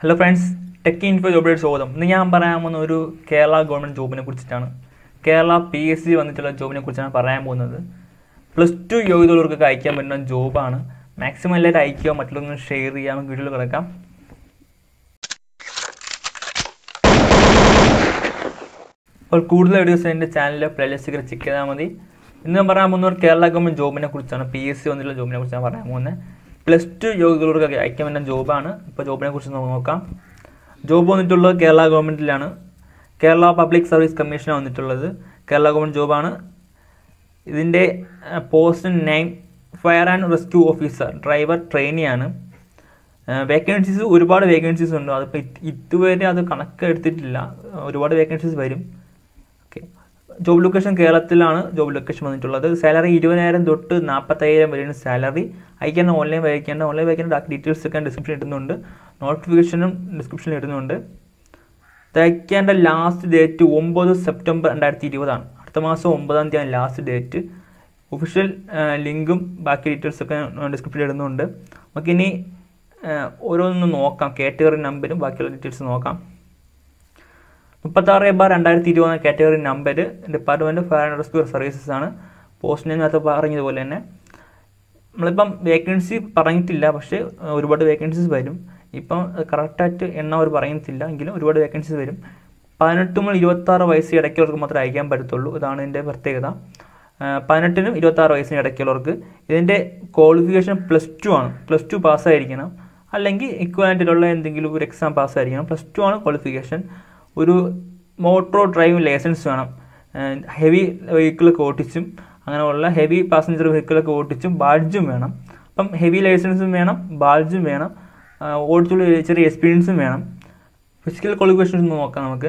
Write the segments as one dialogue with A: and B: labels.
A: hello friends tech info ജോബിലേക്ക് സ്വാഗതം ഇന്ന് ഞാൻ പറയാൻ പോകുന്ന ഒരു കേരള ഗവൺമെൻറ് ജോബിനെ കുറിച്ചിട്ടാണ് കേരള പി എസ് സി വന്നിട്ടുള്ള ജോബിനെ കുറിച്ചാണ് പറയാൻ പോകുന്നത് പ്ലസ് ടു യോഗ്യതയുള്ളവർക്കൊക്കെ അയക്കാൻ പറ്റുന്ന ജോബാണ് മാക്സിമം എല്ലാവരും അയക്കുക മറ്റുള്ളവർക്ക് ഷെയർ ചെയ്യാം നമുക്ക് വീഡിയോയിൽ കിടക്കാം അപ്പോൾ കൂടുതൽ വീഡിയോസ് എൻ്റെ ചാനലിലെ പ്ലേലിസ്റ്റ് ചെക്ക് ചെയ്താൽ മതി ഇന്ന് ഞാൻ പറയാൻ പോകുന്ന ഒരു കേരള ഗവൺമെൻറ് ജോബിനെ കുറിച്ചാണ് പി എസ് സി വന്നിട്ടുള്ള ജോബിനെ കുറിച്ചാണ് പറയാൻ പോകുന്നത് പ്ലസ് ടു യോഗ്യതയുള്ളവർക്കൊക്കെ അയക്കാൻ പറ്റുന്ന ജോബാണ് ഇപ്പോൾ ജോബിനെ കുറിച്ച് നമുക്ക് നോക്കാം ജോബ് വന്നിട്ടുള്ളത് കേരള ഗവൺമെൻറ്റിലാണ് കേരള പബ്ലിക് സർവീസ് കമ്മീഷനാണ് വന്നിട്ടുള്ളത് കേരള ഗവൺമെൻറ് ജോബാണ് ഇതിൻ്റെ post name fire and rescue officer driver ട്രെയിനിയാണ് വേക്കൻസീസ് ഒരുപാട് വേക്കൻസീസ് ഉണ്ട് അതിപ്പോൾ ഇതുവരെ അത് കണക്ക് എടുത്തിട്ടില്ല ഒരുപാട് വേക്കൻസീസ് വരും ഓക്കെ ജോബ് ലൊക്കേഷൻ കേരളത്തിലാണ് ജോബ് ലൊക്കേഷൻ വന്നിട്ടുള്ളത് സാലറി ഇരുപതിനായിരം തൊട്ട് നാൽപ്പത്തയ്യായിരം വരെയാണ് സാലറി അയക്കേണ്ട ഓൺലൈൻ വായിക്കേണ്ട ഓൺലൈൻ വായിക്കേണ്ട ബാക്കി ഡീറ്റെയിൽസ് ഒക്കെ ഡിസ്ക്രിപ്ഷൻ ഇടുന്നുണ്ട് നോട്ടിഫിക്കേഷനും ഡിസ്ക്രിപ്ഷനിൽ ഇടുന്നുണ്ട് തയ്ക്കേണ്ട ലാസ്റ്റ് ഡേറ്റ് ഒമ്പത് സെപ്റ്റംബർ രണ്ടായിരത്തി ഇരുപതാണ് അടുത്ത മാസം ഒമ്പതാം തീയതി ലാസ്റ്റ് ഡേറ്റ് ഒഫീഷ്യൽ ലിങ്കും ബാക്കി ഡീറ്റെയിൽസ് ഒക്കെ ഡിസ്ക്രിപ്ഷനിൽ ഇടുന്നുണ്ട് നമുക്കിനി ഓരോന്നും നോക്കാം കാറ്റഗറി നമ്പരും ബാക്കിയുള്ള ഡീറ്റെയിൽസ് നോക്കാം മുപ്പത്താറ് ബാർ രണ്ടായിരത്തി ഇരുപത് category number department fire and rescue services ആണ് പോസ്റ്റിനെ നേരത്തെ പറഞ്ഞതുപോലെ തന്നെ നമ്മളിപ്പം വേക്കൻസി പറഞ്ഞിട്ടില്ല പക്ഷേ ഒരുപാട് വേക്കൻസീസ് വരും ഇപ്പം കറക്റ്റായിട്ട് എണ്ണം അവർ പറയുന്നില്ല എങ്കിലും ഒരുപാട് വേക്കൻസീസ് വരും പതിനെട്ട് മുതൽ ഇരുപത്താറ് വയസ്സ് ഇടയ്ക്കുള്ളവർക്ക് മാത്രമേ അയക്കാൻ പറ്റത്തുള്ളൂ ഇതാണ് ഇതിൻ്റെ പ്രത്യേകത പതിനെട്ടിനും ഇരുപത്താറ് വയസ്സിന് ഇടയ്ക്കുള്ളവർക്ക് ഇതിൻ്റെ ക്വാളിഫിക്കേഷൻ പ്ലസ് ടു ആണ് പ്ലസ് ടു പാസ്സായിരിക്കണം അല്ലെങ്കിൽ ഇക്വാലിറ്റിയിലുള്ള എന്തെങ്കിലും ഒരു എക്സാം പാസ്സായിരിക്കണം പ്ലസ് ടു ആണ് ക്വാളിഫിക്കേഷൻ ഒരു മോട്ടോർ ഡ്രൈവിംഗ് ലൈസൻസ് വേണം ഹെവി വെഹിക്കിളൊക്കെ ഓട്ടിച്ചും അങ്ങനെയുള്ള ഹെവി പാസഞ്ചർ വെഹിക്കിളൊക്കെ ഓട്ടിച്ചും ബാഡ്ജും വേണം അപ്പം ഹെവി ലൈസൻസും വേണം ബാഡ്ജും വേണം ഓടിച്ചുള്ള ചെറിയ എക്സ്പീരിയൻസും വേണം ഫിസിക്കൽ ക്വാളിഫിക്കേഷൻസ് നോക്കാം നമുക്ക്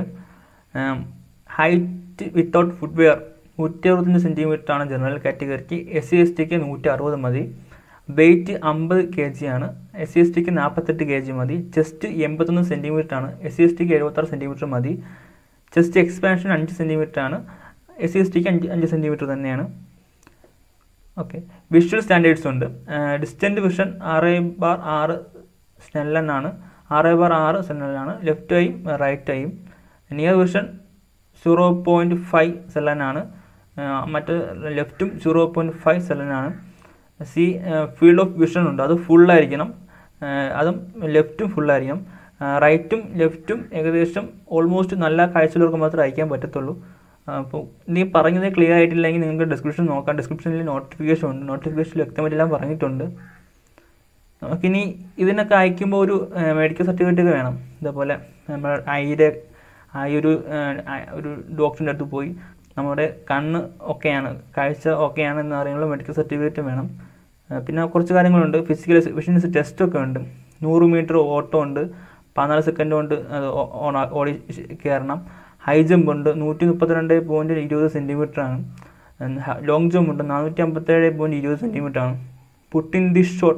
A: ഹൈറ്റ് വിത്തൗട്ട് ഫുട്വെയർ നൂറ്റി അറുപത്തഞ്ച് സെൻറ്റിമീറ്റർ ആണ് ജനറൽ കാറ്റഗറിക്ക് എസ് സി എസ് ടിക്ക് നൂറ്റി അറുപത് മതി വെയിറ്റ് അമ്പത് കെ ജി ആണ് എസ് സി എസ് ടിക്ക് നാൽപ്പത്തെട്ട് കെ ജി മതി ചെസ്റ്റ് എൺപത്തൊന്ന് സെൻറ്റിമീറ്റർ ആണ് എസ് സി എസ് ടിക്ക് എഴുപത്താറ് സെൻറ്റിമീറ്റർ മതി ചെസ്റ്റ് എക്സ്പാൻഷൻ അഞ്ച് സെൻറ്റിമീറ്റർ ആണ് എസ് സി എസ് ടിക്ക് അഞ്ച് അഞ്ച് സെൻറ്റിമീറ്റർ തന്നെയാണ് ഓക്കെ വിഷ്വൽ സ്റ്റാൻഡേർഡ്സ് ഉണ്ട് ഡിസ്റ്റൻറ്റ് വിഷൻ ആറ് ബാർ ആറ് സ്നെല്ലൻ ആണ് ആറ് ബാർ ആറ് സ്നെല്ലനാണ് ലെഫ്റ്റ് ഐയും റൈറ്റ് ഐയും near vision zero point five സെല്ലനാണ് മറ്റ് ലെഫ്റ്റും സീറോ പോയിൻറ്റ് ഫൈവ് സെല്ലനാണ് സി ഫീൽഡ് ഓഫ് വിഷൻ ഉണ്ട് അത് ഫുള്ളായിരിക്കണം അതും ലെഫ്റ്റും ഫുള്ളായിരിക്കണം റൈറ്റും ലെഫ്റ്റും ഏകദേശം ഓൾമോസ്റ്റ് നല്ല കാഴ്ചയുള്ളവർക്ക് മാത്രമേ അയക്കാൻ പറ്റത്തുള്ളൂ അപ്പോൾ നീ പറഞ്ഞത് ക്ലിയർ ആയിട്ടില്ലെങ്കിൽ നിങ്ങൾക്ക് ഡിസ്ക്രിപ്ഷൻ നോക്കാം ഡിസ്ക്രിപ്ഷനിൽ നോട്ടിഫിക്കേഷൻ ഉണ്ട് നോട്ടിഫിക്കേഷനിൽ വ്യക്തമായിട്ടെല്ലാം പറഞ്ഞിട്ടുണ്ട് നമുക്കിനി ഇതിനൊക്കെ അയക്കുമ്പോൾ ഒരു മെഡിക്കൽ സർട്ടിഫിക്കറ്റ് ഒക്കെ വേണം ഇതേപോലെ നമ്മൾ ഐയുടെ ആ ഒരു ഒരു ഡോക്ടറിൻ്റെ അടുത്ത് പോയി നമ്മുടെ കണ്ണ് ഒക്കെയാണ് കാഴ്ച ഒക്കെയാണ് എന്ന് അറിയാനുള്ള മെഡിക്കൽ സർട്ടിഫിക്കറ്റ് വേണം പിന്നെ കുറച്ച് കാര്യങ്ങളുണ്ട് ഫിസിക്കൽ എഫിഷ്യൻസി ടെസ്റ്റൊക്കെ ഉണ്ട് നൂറ് മീറ്റർ ഓട്ടം ഉണ്ട് പതിനാല് സെക്കൻഡ് കൊണ്ട് അത് ഓടി കയറണം ഹൈ ജമ്പ് ഉണ്ട് നൂറ്റി മുപ്പത്തിരണ്ട് പോയിൻറ്റ് ഇരുപത് സെൻറ്റിമീറ്റർ ആണ് ലോങ് ജമ്പ് ഉണ്ട് നാനൂറ്റി അമ്പത്തേഴ് പോയിൻറ്റ് ഇരുപത് സെൻറ്റിമീറ്റർ ആണ് പുട്ടിൻ ദി ഷോട്ട്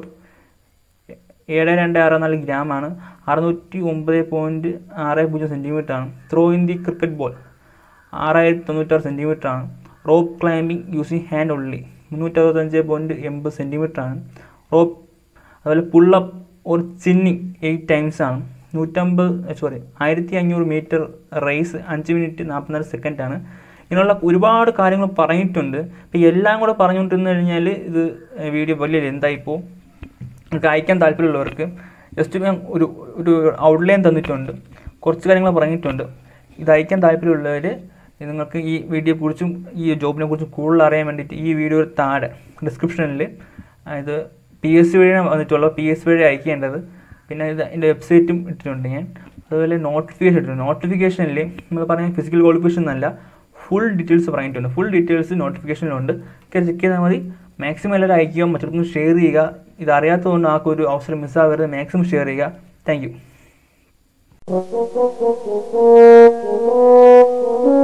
A: ഏഴ് രണ്ട് ആറ് നാല് ഗ്രാം ആണ് അറുന്നൂറ്റി ഒമ്പത് പോയിൻറ്റ് ആറ് പൂജ്യം സെൻറ്റിമീറ്റർ ആണ് throw in the cricket ball ആറായിരത്തി തൊണ്ണൂറ്റാറ് സെൻറ്റിമീറ്റർ ആണ് rope climbing using hand only മുന്നൂറ്ററുപത്തഞ്ച് പോയിൻറ്റ് എൺപത് സെൻറ്റിമീറ്റർ ആണ് റോപ്പ് അതുപോലെ pull up or chinning eight times ആണ് നൂറ്റമ്പത് സോറി ആയിരത്തി അഞ്ഞൂറ് മീറ്റർ റേസ് അഞ്ച് മിനിറ്റ് നാൽപ്പത്തിനാല് സെക്കൻഡ് ആണ് ഇങ്ങനെയുള്ള ഒരുപാട് കാര്യങ്ങൾ പറഞ്ഞിട്ടുണ്ട് അപ്പോൾ എല്ലാം കൂടെ പറഞ്ഞുകൊണ്ടിരുന്നു കഴിഞ്ഞാൽ ഇത് വീഡിയോ വലിയ എന്തായിപ്പോൾ നിങ്ങൾക്ക് അയക്കാൻ താല്പര്യമുള്ളവർക്ക് ജസ്റ്റ് ഞാൻ ഒരു ഒരു ഔട്ട്ലൈൻ തന്നിട്ടുണ്ട് കുറച്ച് കാര്യങ്ങൾ പറഞ്ഞിട്ടുണ്ട് ഇത് അയക്കാൻ താല്പര്യമുള്ളവർ നിങ്ങൾക്ക് ഈ വീഡിയോയെക്കുറിച്ചും ഈ ജോബിനെ കുറിച്ചും കൂടുതൽ അറിയാൻ വേണ്ടിയിട്ട് ഈ വീഡിയോ താഴെ ഡിസ്ക്രിപ്ഷനിൽ ഇത് പി എസ് സി വഴിയാണ് വന്നിട്ടുള്ളത് പി എസ് സി വഴി അയക്കേണ്ടത് പിന്നെ ഇത് എൻ്റെ വെബ്സൈറ്റും ഇട്ടിട്ടുണ്ട് ഞാൻ അതുപോലെ നോട്ടിഫിക്കേഷൻ ഇട്ടിട്ടുണ്ട് നോട്ടിഫിക്കേഷനിൽ നമ്മൾ പറഞ്ഞ ഫിസിക്കൽ ക്വാളിഫിക്കേഷൻ എന്നല്ല ഫുൾ ഡീറ്റെയിൽസ് പറഞ്ഞിട്ടുണ്ട് ഫുൾ ഡീറ്റെയിൽസ് നോട്ടിഫിക്കേഷനിലുണ്ട് കയറി ചെക്ക് ചെയ്താൽ മതി മാക്സിമം എല്ലാവരും അയക്കുക മറ്റൊന്നും ഷെയർ ചെയ്യുക ഇത് അറിയാത്തതുകൊണ്ട് ആർക്കും ഒരു അവസരം മിസ്സാവരുത് മാക്സിമം ഷെയർ ചെയ്യുക താങ്ക് യു